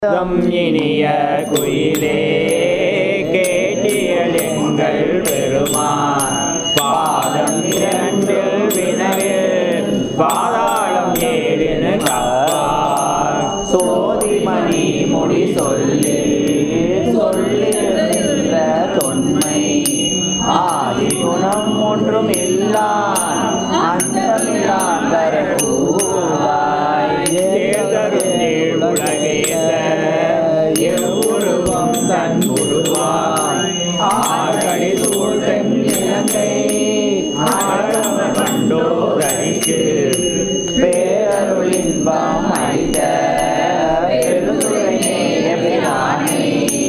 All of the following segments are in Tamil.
தம் இனிய குயிலே கேட்டியலிங்கள் பெருமான் பாதம் இரண்டில் வினவில் பாதாளம் ஏழினு கப்பார் சோதிமணி முடி சொல்லி சொல்லிருந்த தொன்மை ஆதி குணம் ஒன்றும் இல்லான் அந்தமில்லான் வர கூவாய் தேர்தரும் நீள் உலகேத்த எவ்வுருவம் தன் உருவாய் ஆகடி சூழ்தன் இலங்கை ஆழம கண்டோதனிக்கு பேரருளின்பம் அளித்த பெருந்துரை நேய பிரானே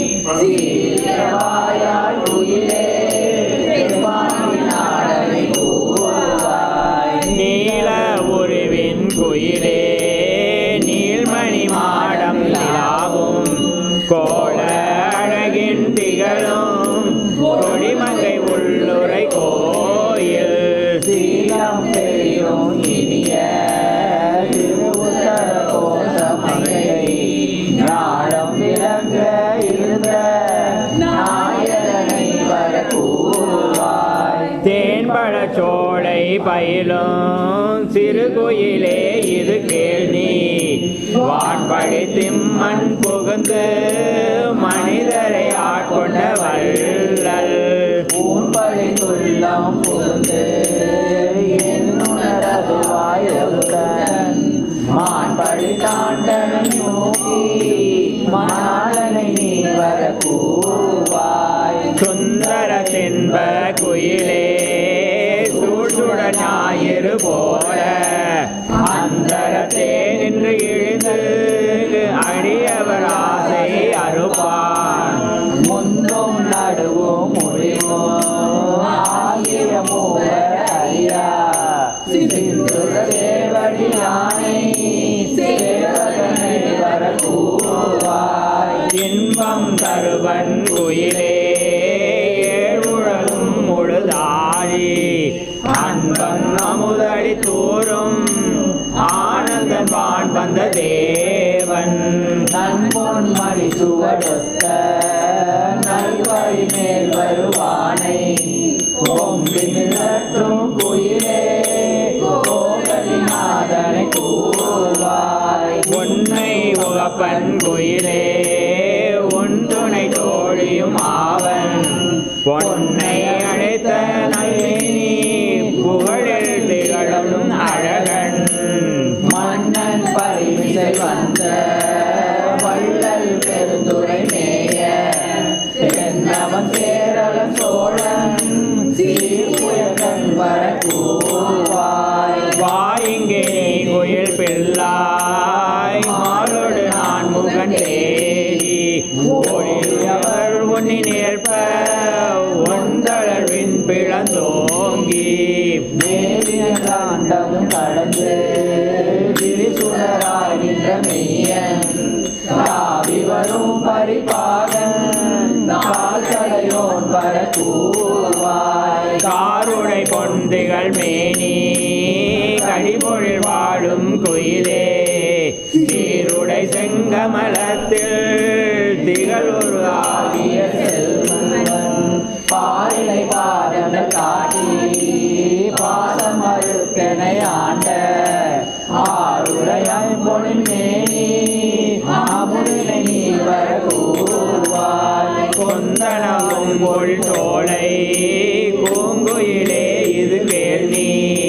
சீரவாயாய் உயிரே பெருமானினாடனை கூவாய் நீல உருவின் குயிலே நீள்மணி மாடம் நிலாவும் கோல அழகின் திகழும் கொடிமங்கை உள்ளுரை கோயில் சீலம் பெரியும் இனிய திருவுத்தர கோஷமங்கை ஞானம் விளங்க இருந்த நாயகனை வர கூவாய் தேன்பழ சோலை பயிலும் சிறு குயிலே இது கேள்வி வான்பழி திம்மன் புகுந்து மனிதரை ஆட்கொண்ட வள்ளல் ஊன்பழி துள்ளம் புகுந்து என்னுணரது வாயுடன் மான்பழி தாண்டனை நோக்கி மாலனை நீ வர கூவாய் சுந்தர தென்ப குயிலே சூழ்சுட ஞாயிறு போல அந்தரத்தே நின்று இழிந்து அடியவர் ஆசை அறுப்பான் முந்தும் நடுவும் முடிவும் ஆகிய மூவர் ஐயா சிந்துர தேவடி யானை சேவகனை வர கூவாய் இன்பம் தருவன் குயிலே ஏழுழலும் முழுதாழி அன்பம் அமுதடி தூரும் ஆனந்தன் வான் வந்த தேவன் நன்பொன் மணி சுவடொத்த நல்வழி மேல் வருவானை கொம்பினிழற்றும் குயிலே கோகலிநாதனை கூவாய் உன்னை உகப்பன் குயிலே உன் துணை தோழியும் ஆவன் பொன்னை அழைத்த நளினி புகழில் திகழும் அழகன் மன்னன் பரிசை வந்த வள்ளல் பெருந்துரை மேய தென்னவன் சேரலன் சோழன் சீர்குயகன் வர கூவாய் வாயிங்கே நீ குயில் பிள்ளாய் மாலோடு நான் முகன் தேடி ஒளியவர் உன்னி நேர்ப்ப ஒன்றளவின் பிளந்தோங்கி மேலின காண்டமும் கடந்து விரிசுடராய் நின்ற மெய்யன் தாவி வரும் பரிபாகன் கால்களையோன் வர கூவாய் காருடை பொந்திகள் மேனி கடிபொழில் வாழும் குயிலே சீருடை செங்கமலத்தில் திகழொரு ஆகிய செல்வன் பாரிலை பாதன காட்டி பாதம் மறுத்தனை ஆண்ட ஆருடையாய் பொனின் மேனி மாமுனை நீ வர கூவாய் கொந்தனவும் பொல் தோலை பூங்குயிலே இது கேள்வி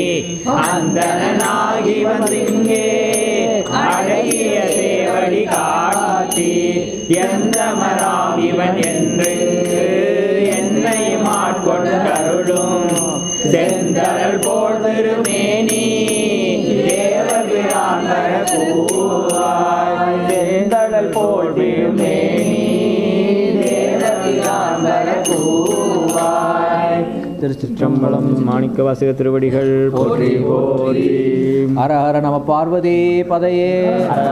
அந்தனாகி வந்திங்கே அழகிய சேவடி காட்டி எந்த மராம் இவன் என்று என்னையும் ஆட்கொண்டருளும் செந்தரல் போல் திருமேனி தேவபிரான் வர கூவாய் செந்தழல் போல் திருமேனி தேவபிரான் வர கூவாய் திருச்சிற்றம்பலம் மாணிக்க வாசக திருவடிகள் போற்றி போற்றி ஹர ஹர நம பார்வதி பதையே